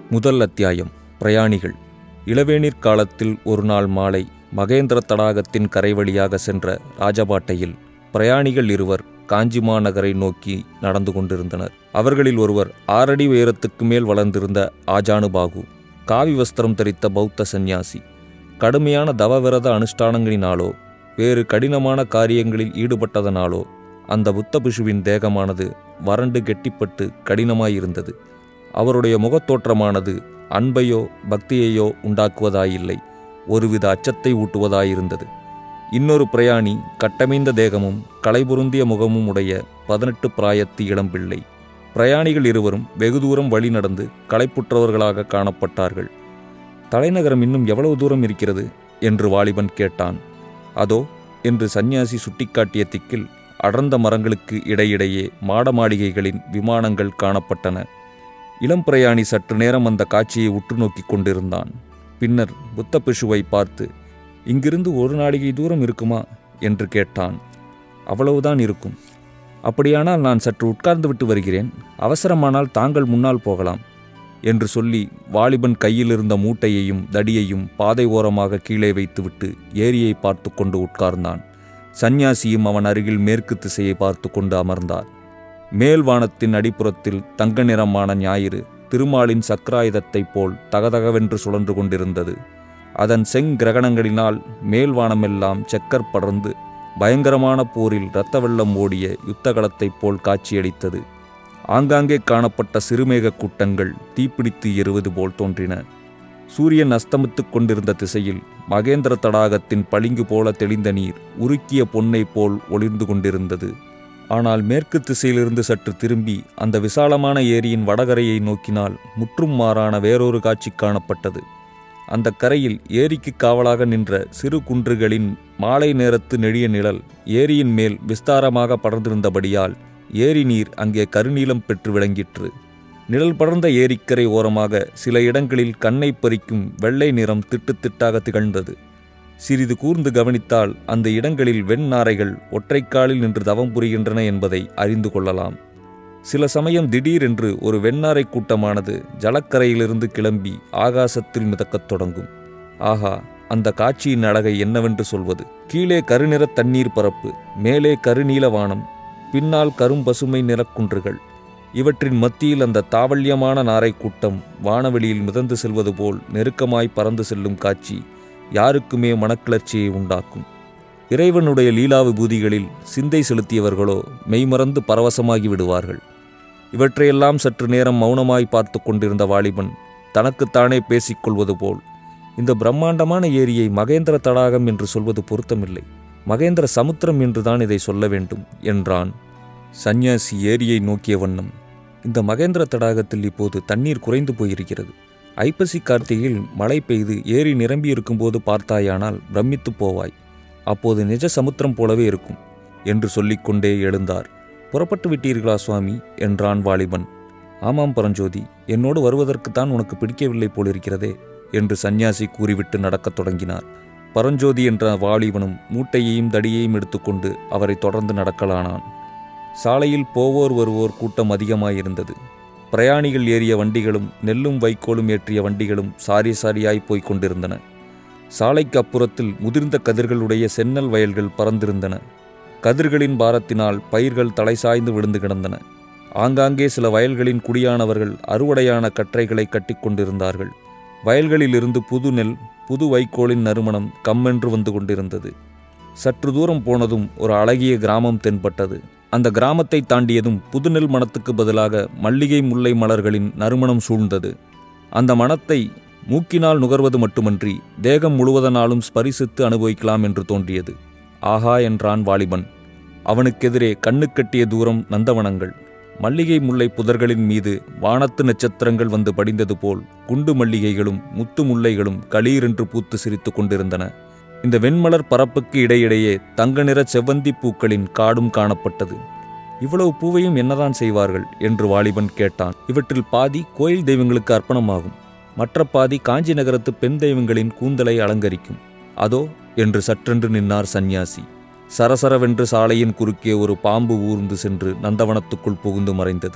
முதல் அத்தியாயம் பிரயாணிகள் இளவேநீர் காலத்தில் ஒரு நாள் மாலை மகேந்திர தடாகத்தின் கரை வழியாக சென்ற ராஜபாட்டையில் பிரயாணிகள் இருவர் காஞ்சி மாநகரை நோக்கி நடந்து கொண்டிருந்தனர் அவர்களில் ஒருவர் ஆறடி உயரத்துக்கு மேல் வளர்ந்திருந்த ஆஜானுபாகு காவி வஸ்திரம் தரித்த பௌத்த சந்நியாசி கடுமையான தவவிரத அனுஷ்டானங்களினாலோ வேறு கடினமான காரியங்களில் ஈடுபட்டதனாலோ அந்த புத்த பிஷுவின் தேகமானது வறண்டு கெட்டிப்பட்டு கடினமாயிருந்தது அவருடைய முகத்தோற்றமானது அன்பையோ பக்தியையோ உண்டாக்குவதாயில்லை ஒருவித அச்சத்தை ஊட்டுவதாயிருந்தது இன்னொரு பிரயாணி கட்டமைந்த தேகமும் களைபொருந்திய முகமும் உடைய பதினெட்டு பிராயத்து இளம்பிள்ளை பிரயாணிகள் இருவரும் வெகு தூரம் வழி நடந்து களைப்புற்றவர்களாக காணப்பட்டார்கள் தலைநகரம் இன்னும் எவ்வளவு தூரம் இருக்கிறது என்று வாலிபன் கேட்டான் அதோ என்று சந்நியாசி சுட்டிக்காட்டிய திக்கில் அடர்ந்த மரங்களுக்கு இடையிடையே மாட மாளிகைகளின் விமானங்கள் காணப்பட்டன இளம் பிரயாணி சற்று நேரம் அந்த காட்சியை உற்று நோக்கிக் கொண்டிருந்தான் பின்னர் புத்த பிஷுவை பார்த்து இங்கிருந்து ஒரு நாளிகை தூரம் இருக்குமா என்று கேட்டான் அவ்வளவுதான் இருக்கும் அப்படியானால் நான் சற்று உட்கார்ந்து விட்டு வருகிறேன் அவசரமானால் தாங்கள் முன்னால் போகலாம் என்று சொல்லி வாலிபன் கையில் இருந்த மூட்டையையும் தடியையும் பாதை ஓரமாக கீழே வைத்துவிட்டு ஏரியை பார்த்து கொண்டு உட்கார்ந்தான் சந்நியாசியும் அவன் அருகில் மேற்கு திசையை பார்த்து கொண்டு அமர்ந்தார் மேல் வானத்தின் அடிப்புறத்தில் தங்க நிறமான ஞாயிறு திருமாலின் சக்கராயுதத்தைப் போல் தகதகவென்று சுழன்று கொண்டிருந்தது அதன் செங்கிரகணங்களினால் மேல் வானமெல்லாம் செக்கர் படர்ந்து பயங்கரமான போரில் இரத்த வெள்ளம் ஓடிய யுத்தகலத்தைப் போல் காட்சியளித்தது ஆங்காங்கே காணப்பட்ட சிறுமேக கூட்டங்கள் தீப்பிடித்து எறுவது போல் தோன்றின சூரியன் அஸ்தமித்துக் கொண்டிருந்த திசையில் மகேந்திர தடாகத்தின் பளிங்கு போல தெளிந்த நீர் உருக்கிய பொன்னை போல் ஒளிர்ந்து கொண்டிருந்தது ஆனால் மேற்கு திசையிலிருந்து சற்று திரும்பி அந்த விசாலமான ஏரியின் வடகரையை நோக்கினால் முற்றும் மாறான வேறொரு காட்சி காணப்பட்டது அந்த கரையில் ஏரிக்கு காவலாக நின்ற சிறு குன்றுகளின் மாலை நேரத்து நெடிய நிழல் ஏரியின் மேல் விஸ்தாரமாக படர்ந்திருந்தபடியால் ஏரி நீர் அங்கே கருநீலம் பெற்று விளங்கிற்று நிழல் படர்ந்த ஏரிக்கரை ஓரமாக சில இடங்களில் கண்ணை பறிக்கும் வெள்ளை நிறம் திட்டு திட்டாக திகழ்ந்தது சிறிது கூர்ந்து கவனித்தால் அந்த இடங்களில் வெண்ணாரைகள் ஒற்றைக்காலில் நின்று தவம் புரிகின்றன என்பதை அறிந்து கொள்ளலாம் சில சமயம் திடீரென்று ஒரு வெண்ணாரை கூட்டமானது ஜலக்கரையிலிருந்து கிளம்பி ஆகாசத்தில் மிதக்கத் தொடங்கும் ஆஹா அந்த காட்சியின் அழகை என்னவென்று சொல்வது கீழே கருநிற தண்ணீர் பரப்பு மேலே கருநீல வானம் பின்னால் கரும்பசுமை நிறக்குன்றுகள் இவற்றின் மத்தியில் அந்த தாவல்யமான நாரை கூட்டம் வானவெளியில் மிதந்து செல்வது போல் நெருக்கமாய் பறந்து செல்லும் காட்சி யாருக்குமே மனக்கிளர்ச்சியை உண்டாக்கும் இறைவனுடைய லீலா விபூதிகளில் சிந்தை செலுத்தியவர்களோ மெய்மறந்து பரவசமாகி விடுவார்கள் இவற்றையெல்லாம் சற்று நேரம் மௌனமாய் பார்த்து கொண்டிருந்த வாலிபன் தனக்குத்தானே பேசிக்கொள்வது போல் இந்த பிரம்மாண்டமான ஏரியை மகேந்திர தடாகம் என்று சொல்வது பொருத்தமில்லை மகேந்திர சமுத்திரம் என்றுதான் இதை சொல்ல வேண்டும் என்றான் சந்நியாசி ஏரியை நோக்கிய வண்ணம் இந்த மகேந்திர தடாகத்தில் இப்போது தண்ணீர் குறைந்து போயிருக்கிறது ஐப்பசி கார்த்திகையில் மழை பெய்து ஏரி நிரம்பி இருக்கும்போது பார்த்தாயானால் பிரமித்து போவாய் அப்போது நிஜ சமுத்திரம் போலவே இருக்கும் என்று சொல்லிக்கொண்டே எழுந்தார் புறப்பட்டு விட்டீர்களா சுவாமி என்றான் வாலிபன் ஆமாம் பரஞ்சோதி என்னோடு வருவதற்குத்தான் உனக்கு பிடிக்கவில்லை போலிருக்கிறதே என்று சந்நியாசி கூறிவிட்டு நடக்கத் தொடங்கினார் பரஞ்சோதி என்ற வாலிபனும் மூட்டையையும் தடியையும் எடுத்துக்கொண்டு அவரை தொடர்ந்து நடக்கலானான் சாலையில் போவோர் வருவோர் கூட்டம் அதிகமாயிருந்தது பிரயாணிகள் ஏறிய வண்டிகளும் நெல்லும் வைக்கோலும் ஏற்றிய வண்டிகளும் சாரி சாரியாய் போய்க் கொண்டிருந்தன சாலைக்கு அப்புறத்தில் முதிர்ந்த கதிர்களுடைய சென்னல் வயல்கள் பறந்திருந்தன கதிர்களின் பாரத்தினால் பயிர்கள் தலை சாய்ந்து விழுந்து கிடந்தன ஆங்காங்கே சில வயல்களின் குடியானவர்கள் அறுவடையான கற்றைகளை கட்டிக்கொண்டிருந்தார்கள் வயல்களிலிருந்து புது நெல் புது வைக்கோலின் நறுமணம் கம்மென்று வந்து கொண்டிருந்தது சற்று தூரம் போனதும் ஒரு அழகிய கிராமம் தென்பட்டது அந்த கிராமத்தை தாண்டியதும் புதுநெல் மணத்துக்கு பதிலாக மல்லிகை முல்லை மலர்களின் நறுமணம் சூழ்ந்தது அந்த மணத்தை மூக்கினால் நுகர்வது மட்டுமன்றி தேகம் முழுவதனாலும் ஸ்பரிசித்து அனுபவிக்கலாம் என்று தோன்றியது ஆஹா என்றான் வாலிபன் அவனுக்கெதிரே கண்ணுக்கட்டிய தூரம் நந்தவனங்கள் மல்லிகை முல்லை புதர்களின் மீது வானத்து நட்சத்திரங்கள் வந்து படிந்தது போல் குண்டு மல்லிகைகளும் முத்து முல்லைகளும் களீரென்று பூத்து சிரித்து கொண்டிருந்தன இந்த வெண்மலர் பரப்புக்கு இடையிடையே தங்க நிற செவ்வந்தி பூக்களின் காடும் காணப்பட்டது இவ்வளவு பூவையும் என்னதான் செய்வார்கள் என்று வாலிபன் கேட்டான் இவற்றில் பாதி கோயில் தெய்வங்களுக்கு அர்ப்பணமாகும் மற்ற பாதி காஞ்சி நகரத்து பெண் தெய்வங்களின் கூந்தலை அலங்கரிக்கும் அதோ என்று சற்றென்று நின்னார் சந்நியாசி சரசரவென்று சாலையின் குறுக்கே ஒரு பாம்பு ஊர்ந்து சென்று நந்தவனத்துக்குள் புகுந்து மறைந்தது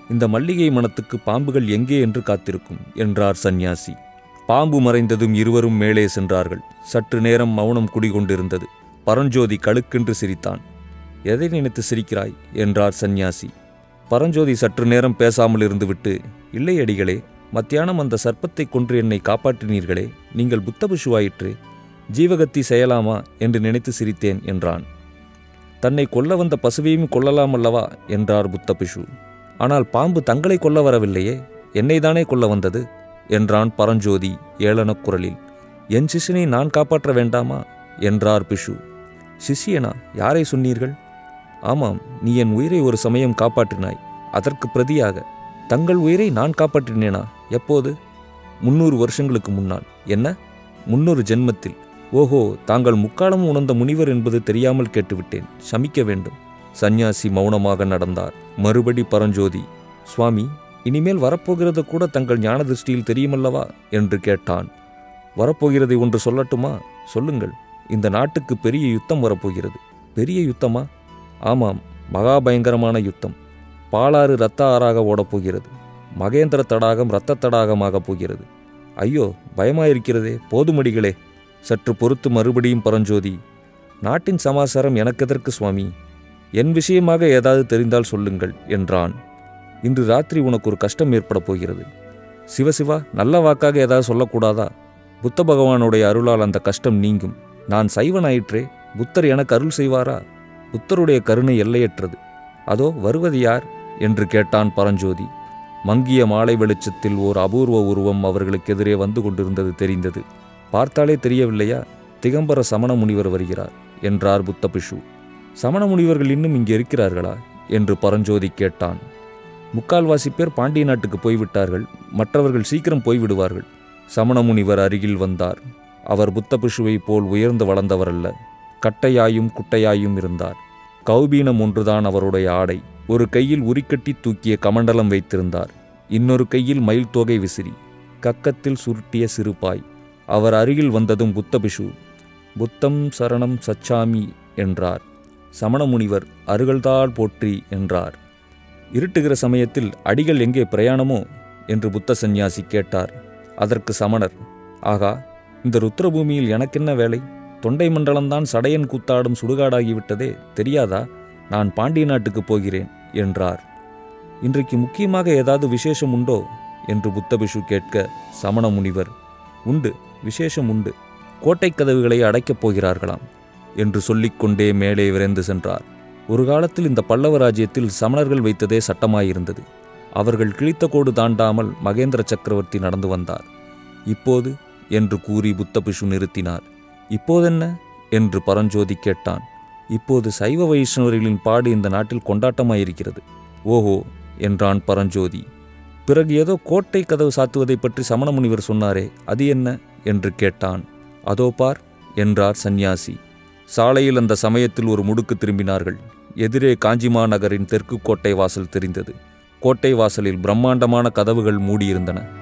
இந்த மல்லிகை மனத்துக்கு பாம்புகள் எங்கே என்று காத்திருக்கும் என்றார் சந்நியாசி பாம்பு மறைந்ததும் இருவரும் மேலே சென்றார்கள் சற்று நேரம் மௌனம் குடிகொண்டிருந்தது பரஞ்சோதி கழுக்கென்று சிரித்தான் எதை நினைத்து சிரிக்கிறாய் என்றார் சந்நியாசி பரஞ்சோதி சற்று நேரம் பேசாமல் இருந்துவிட்டு இல்லை அடிகளே மத்தியானம் அந்த சர்ப்பத்தை கொன்று என்னை காப்பாற்றினீர்களே நீங்கள் புத்தபிஷுவாயிற்று ஜீவகத்தி செய்யலாமா என்று நினைத்து சிரித்தேன் என்றான் தன்னை கொல்ல வந்த பசுவையும் கொல்லலாம் அல்லவா என்றார் புத்தபிஷு ஆனால் பாம்பு தங்களை கொல்ல வரவில்லையே என்னைதானே கொல்ல வந்தது என்றான் பரஞ்சோதி ஏளனக் குரலில் என் சிஷ்யனை நான் காப்பாற்ற வேண்டாமா என்றார் பிஷு சிஷ்யனா யாரை சொன்னீர்கள் ஆமாம் நீ என் உயிரை ஒரு சமயம் காப்பாற்றினாய் அதற்கு பிரதியாக தங்கள் உயிரை நான் காப்பாற்றினேனா எப்போது முன்னூறு வருஷங்களுக்கு முன்னால் என்ன முன்னொரு ஜென்மத்தில் ஓஹோ தாங்கள் முக்காலம் உணர்ந்த முனிவர் என்பது தெரியாமல் கேட்டுவிட்டேன் சமிக்க வேண்டும் சந்நியாசி மௌனமாக நடந்தார் மறுபடி பரஞ்சோதி சுவாமி இனிமேல் வரப்போகிறது கூட தங்கள் ஞான திருஷ்டியில் தெரியுமல்லவா என்று கேட்டான் வரப்போகிறதை ஒன்று சொல்லட்டுமா சொல்லுங்கள் இந்த நாட்டுக்கு பெரிய யுத்தம் வரப்போகிறது பெரிய யுத்தமா ஆமாம் மகாபயங்கரமான யுத்தம் பாலாறு இரத்த ஆறாக ஓடப்போகிறது மகேந்திர தடாகம் இரத்த தடாகமாகப் போகிறது ஐயோ பயமாயிருக்கிறதே போதுமடிகளே சற்று பொறுத்து மறுபடியும் பரஞ்சோதி நாட்டின் சமாசாரம் எனக்கெதற்கு சுவாமி என் விஷயமாக ஏதாவது தெரிந்தால் சொல்லுங்கள் என்றான் இன்று ராத்திரி உனக்கு ஒரு கஷ்டம் ஏற்படப் போகிறது சிவசிவா நல்ல வாக்காக ஏதாவது சொல்லக்கூடாதா புத்த பகவானுடைய அருளால் அந்த கஷ்டம் நீங்கும் நான் சைவனாயிற்றே புத்தர் எனக்கு அருள் செய்வாரா புத்தருடைய கருணை எல்லையற்றது அதோ வருவது யார் என்று கேட்டான் பரஞ்சோதி மங்கிய மாலை வெளிச்சத்தில் ஓர் அபூர்வ உருவம் அவர்களுக்கு எதிரே வந்து கொண்டிருந்தது தெரிந்தது பார்த்தாலே தெரியவில்லையா திகம்பர சமண முனிவர் வருகிறார் என்றார் புத்தபிஷு சமண முனிவர்கள் இன்னும் இங்கே இருக்கிறார்களா என்று பரஞ்சோதி கேட்டான் முக்கால்வாசி பேர் பாண்டிய நாட்டுக்கு போய்விட்டார்கள் மற்றவர்கள் சீக்கிரம் போய்விடுவார்கள் சமண முனிவர் அருகில் வந்தார் அவர் புத்தபிஷுவைப் போல் உயர்ந்து வளர்ந்தவரல்ல கட்டையாயும் குட்டையாயும் இருந்தார் கௌபீனம் ஒன்றுதான் அவருடைய ஆடை ஒரு கையில் உரிக்கட்டி தூக்கிய கமண்டலம் வைத்திருந்தார் இன்னொரு கையில் மயில் தோகை விசிறி கக்கத்தில் சுருட்டிய சிறுபாய் அவர் அருகில் வந்ததும் புத்தபிஷு புத்தம் சரணம் சச்சாமி என்றார் சமண முனிவர் அருகள்தாள் போற்றி என்றார் இருட்டுகிற சமயத்தில் அடிகள் எங்கே பிரயாணமோ என்று புத்த சந்நியாசி கேட்டார் அதற்கு சமணர் ஆகா இந்த ருத்ரபூமியில் எனக்கென்ன வேலை தொண்டை மண்டலம்தான் சடையன் கூத்தாடும் சுடுகாடாகிவிட்டதே தெரியாதா நான் பாண்டிய நாட்டுக்கு போகிறேன் என்றார் இன்றைக்கு முக்கியமாக ஏதாவது விசேஷம் உண்டோ என்று புத்தபிஷு கேட்க சமண முனிவர் உண்டு விசேஷம் உண்டு கோட்டைக் கதவுகளை அடைக்கப் போகிறார்களாம் என்று சொல்லிக்கொண்டே மேலே விரைந்து சென்றார் ஒரு காலத்தில் இந்த பல்லவ ராஜ்யத்தில் சமணர்கள் வைத்ததே சட்டமாயிருந்தது அவர்கள் கிழித்த கோடு தாண்டாமல் மகேந்திர சக்கரவர்த்தி நடந்து வந்தார் இப்போது என்று கூறி புத்தபிஷு நிறுத்தினார் இப்போதென்ன என்று பரஞ்சோதி கேட்டான் இப்போது சைவ வைஷ்ணவர்களின் பாடு இந்த நாட்டில் கொண்டாட்டமாயிருக்கிறது ஓஹோ என்றான் பரஞ்சோதி பிறகு ஏதோ கோட்டை கதவு சாத்துவதை பற்றி சமண முனிவர் சொன்னாரே அது என்ன என்று கேட்டான் அதோ பார் என்றார் சந்நியாசி சாலையில் அந்த சமயத்தில் ஒரு முடுக்கு திரும்பினார்கள் எதிரே காஞ்சிமா நகரின் தெற்கு கோட்டை வாசல் தெரிந்தது கோட்டை வாசலில் பிரம்மாண்டமான கதவுகள் மூடியிருந்தன